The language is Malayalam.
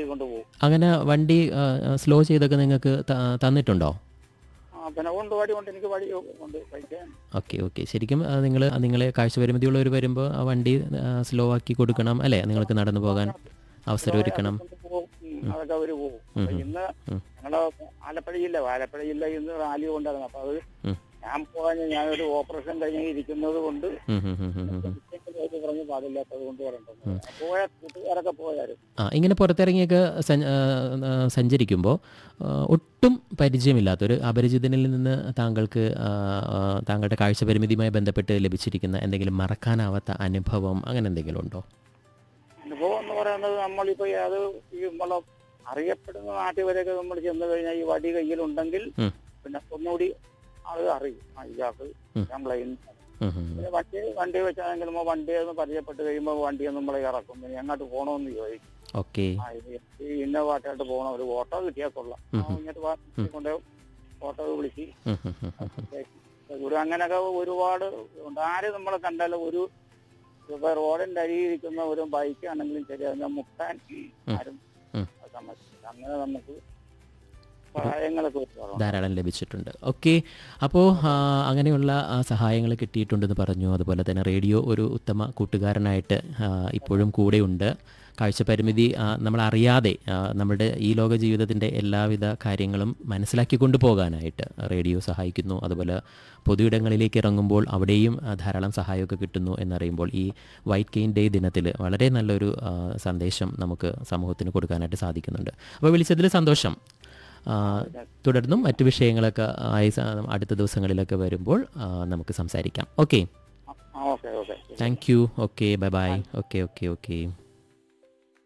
കൊണ്ട് പോകും അങ്ങനെ വണ്ടി സ്ലോ ചെയ്തൊക്കെ നിങ്ങൾക്ക് ത- തന്നിട്ടുണ്ടോ ആ പിന്നെ കൊണ്ട് വടി കൊണ്ട് എനിക്ക് വടി കൊണ്ട് കഴിക്കാൻ ഓക്കെ ഓക്കെ ശരിക്കും നിങ്ങൾ നിങ്ങളെ കാഴ്ചപരിമിതിയുള്ളവർ വരുമ്പോൾ ആ വണ്ടി സ്ലോ ആക്കി കൊടുക്കണം അല്ലേ നിങ്ങൾക്ക് നടന്നു പോകാൻ അവസരം ഒരുക്കണം പോകും ഉം, അതൊക്കെ അവര് പോകും അപ്പൊ ഇന്ന് ഞങ്ങളെ ആലപ്പുഴ ജില്ല ആലപ്പുഴ ജില്ല ഇന്ന് റാലി കൊണ്ടായിരുന്നു അപ്പൊ അത് ഉം. ഞാൻ പോകാൻ ഞാനൊരു ഓപ്പറേഷൻ കഴിഞ്ഞ് ഇരിക്കുന്നത് കൊണ്ട് ഉം, ഉം, ഉം, ഉം, ഉം. ിലേക്ക് പറഞ്ഞ് പാടില്ലാത്തത് കൊണ്ട് പറയണ്ടത് പോയ കൂട്ടുകാരൊക്കെ പോയായിരുന്നു ആ ഇങ്ങനെ പുറത്തിറങ്ങിയൊക്കെ സഞ്ച- ആ, ആ, സഞ്ചരിക്കുമ്പോൾ ആ, ഒട്ടും പരിചയമില്ലാത്തൊരു അപരിചിതനിൽ നിന്ന് താങ്കൾക്ക് ആ, ആ, താങ്കളുടെ കാഴ്ചപരിമിതിയുമായി ബന്ധപ്പെട്ട് ലഭിച്ചിരിക്കുന്ന എന്തെങ്കിലും മറക്കാനാവാത്ത അനുഭവം അങ്ങനെ എന്തെങ്കിലും ഉണ്ടോ അനുഭവം എന്ന് പറയുന്നത് നമ്മളിപ്പോ അത് ഈ നമ്മളെ അറിയപ്പെടുന്ന നാട്ടിൽ വരെയൊക്കെ നമ്മൾ ചെന്ന് കഴിഞ്ഞാൽ ഈ വടി കയ്യിലുണ്ടെങ്കിൽ ഉം. പിന്നെ ഒന്നുകൂടി അത് അറിയും ആ, ഇയാൾക്ക് ഉം. നമ്മളെ ഉം, ഉം, ഉം. പിന്നെ വണ്ടി വണ്ടി വെച്ചാണെങ്കിൽ നമ്മൾ വണ്ടി ഒന്ന് പരിചയപ്പെട്ട് കഴിയുമ്പോൾ വണ്ടി നമ്മളെ ഇറക്കും പിന്നെ എങ്ങോട്ട് പോകണമെന്ന് ചോദിക്കും ഓക്കെ ആ ഇത് ഈ ഇന്ന പാട്ടായിട്ട് പോകണം ഒരു ഓട്ടോ കിട്ടിയാൽ കൊള്ളാം ഉം, ആ, ഇങ്ങോട്ട് വാ, കൊണ്ട് ഓട്ടോ വിളിച്ച് ഉം, ഉം, ഉം, ഉം. ഒരു അങ്ങനെയൊക്കെ ഒരുപാട് ഉണ്ട് ആര് നമ്മളെ കണ്ടാലും ഒരു ഇപ്പൊ റോഡിന്റെ അരിയിൽ ഇരിക്കുന്ന ഒരു ബൈക്ക് ആണെങ്കിലും ശരി അതിനെ മുട്ടാൻ ആരും ഉം. സമ്മതിക്കില്ല അങ്ങനെ നമുക്ക് സഹായങ്ങളൊക്കെ ഒരുപാടുണ്ട് ധാരാളം ലഭിച്ചിട്ടുണ്ട് ഓക്കെ അപ്പോൾ അങ്ങനെയുള്ള ആ, സഹായങ്ങൾ കിട്ടിയിട്ടുണ്ടെന്ന് പറഞ്ഞു അതുപോലെ തന്നെ റേഡിയോ ഒരു ഉത്തമ കൂട്ടുകാരനായിട്ട് ആ, ഇപ്പോഴും കൂടെയുണ്ട് കാഴ്ചപരിമിതി ആ, നമ്മളറിയാതെ ആ, നമ്മുടെ ഈ ലോക ജീവിതത്തിൻ്റെ എല്ലാവിധ കാര്യങ്ങളും മനസ്സിലാക്കി കൊണ്ടുപോകാനായിട്ട് റേഡിയോ സഹായിക്കുന്നു അതുപോലെ പൊതുയിടങ്ങളിലേക്ക് ഇറങ്ങുമ്പോൾ അവിടെയും ആ, ധാരാളം സഹായമൊക്കെ കിട്ടുന്നു എന്നറിയുമ്പോൾ ഈ വൈറ്റ് കെയിൻ ഡേ ദിനത്തിൽ വളരെ നല്ലൊരു ആ, സന്ദേശം നമുക്ക് സമൂഹത്തിന് കൊടുക്കാനായിട്ട് സാധിക്കുന്നുണ്ട് അപ്പോൾ വിളിച്ചതിൽ സന്തോഷം ആ, തുടർന്നും മറ്റു വിഷയങ്ങളൊക്കെ ആയി സ- അടുത്ത ദിവസങ്ങളിലൊക്കെ വരുമ്പോൾ ആ, നമുക്ക് സംസാരിക്കാം okay ah okay okay thank you okay bye bye okay okay okay